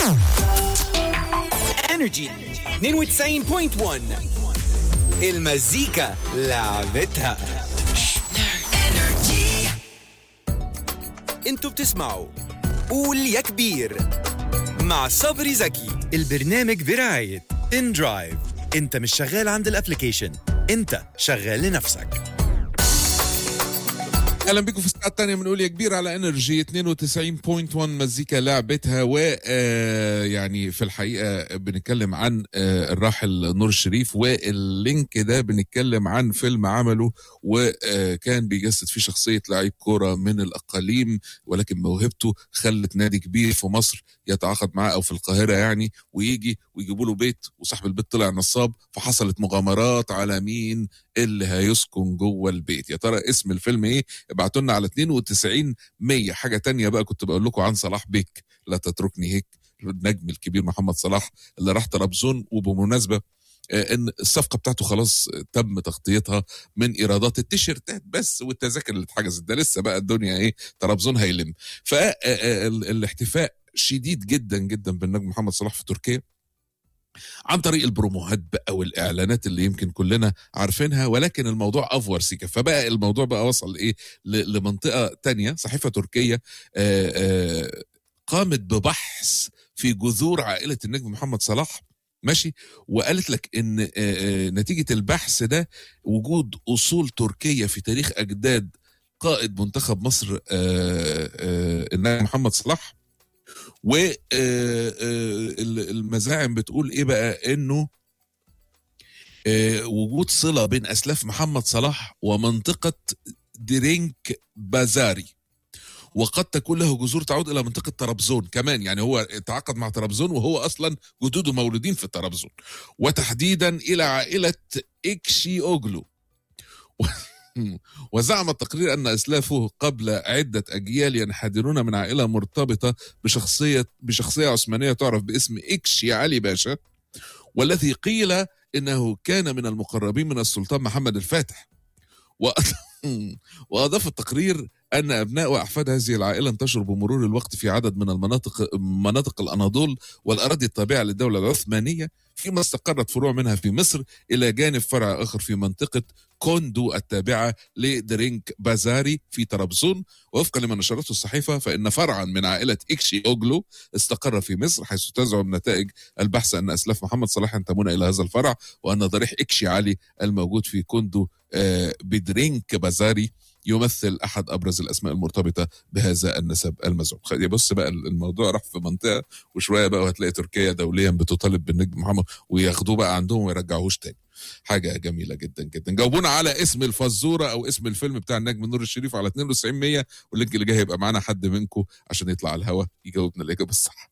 انرجي 92.1 المزيكا لعبتها انتوا بتسمعوا قول يا كبير مع صبري زكي البرنامج برعاية ان درايف انت مش شغال عند الابليكيشن انت شغال لنفسك اهلا بكم في الساعه الثانيه من قول يا كبير على انرجي 92.1 مزيكا لعبتها و آه، يعني في الحقيقه بنتكلم عن آه، الراحل نور الشريف واللينك ده بنتكلم عن فيلم عمله وكان بيجسد فيه شخصيه لعيب كوره من الاقاليم ولكن موهبته خلت نادي كبير في مصر يتعاقد معاه او في القاهره يعني ويجي ويجيبوا له بيت وصاحب البيت طلع نصاب فحصلت مغامرات على مين اللي هيسكن جوه البيت يا ترى اسم الفيلم ايه ابعتوا لنا على 92 100 حاجه تانية بقى كنت بقول لكم عن صلاح بيك لا تتركني هيك النجم الكبير محمد صلاح اللي راح طرابزون وبمناسبه آه، ان الصفقه بتاعته خلاص تم تغطيتها من ايرادات التيشيرتات بس والتذاكر اللي اتحجزت ده لسه بقى الدنيا ايه طرابزون هيلم فالاحتفاء شديد جدا جدا بالنجم محمد صلاح في تركيا عن طريق البروموهات بقى والاعلانات اللي يمكن كلنا عارفينها ولكن الموضوع افور سيكا فبقى الموضوع بقى وصل ايه ل- لمنطقه تانية صحيفه تركيه آه، آه، قامت ببحث في جذور عائله النجم محمد صلاح ماشي وقالت لك ان آه، آه، نتيجه البحث ده وجود اصول تركيه في تاريخ اجداد قائد منتخب مصر آه، آه، النجم محمد صلاح والمزاعم بتقول ايه بقى انه آه، وجود صله بين اسلاف محمد صلاح ومنطقه درينك بازاري وقد تكون له جذور تعود الى منطقه طرابزون كمان يعني هو تعاقد مع طرابزون وهو اصلا جدوده مولودين في طرابزون وتحديدا الى عائله اكشي اوغلو وزعم التقرير ان اسلافه قبل عده اجيال ينحدرون من عائله مرتبطه بشخصيه بشخصيه عثمانيه تعرف باسم اكشي علي باشا والذي قيل انه كان من المقربين من السلطان محمد الفاتح وأض- واضاف التقرير ان ابناء واحفاد هذه العائله انتشروا بمرور الوقت في عدد من المناطق مناطق الاناضول والاراضي التابعه للدوله العثمانيه فيما استقرت فروع منها في مصر الى جانب فرع اخر في منطقه كوندو التابعه لدرينك بازاري في طرابزون وفقا لما نشرته الصحيفه فان فرعا من عائله اكشي اوغلو استقر في مصر حيث تزعم نتائج البحث ان اسلاف محمد صلاح ينتمون الى هذا الفرع وان ضريح اكشي علي الموجود في كوندو آه، بدرينك بازاري يمثل احد ابرز الاسماء المرتبطه بهذا النسب المزعوم خلي بص بقى الموضوع راح في منطقه وشويه بقى وهتلاقي تركيا دوليا بتطالب بالنجم محمد وياخدوه بقى عندهم ويرجعوهوش تاني حاجه جميله جدا جدا جاوبونا على اسم الفزوره او اسم الفيلم بتاع النجم نور الشريف على 92 100 واللينك اللي جاي هيبقى معانا حد منكم عشان يطلع على الهوا يجاوبنا الاجابه الصح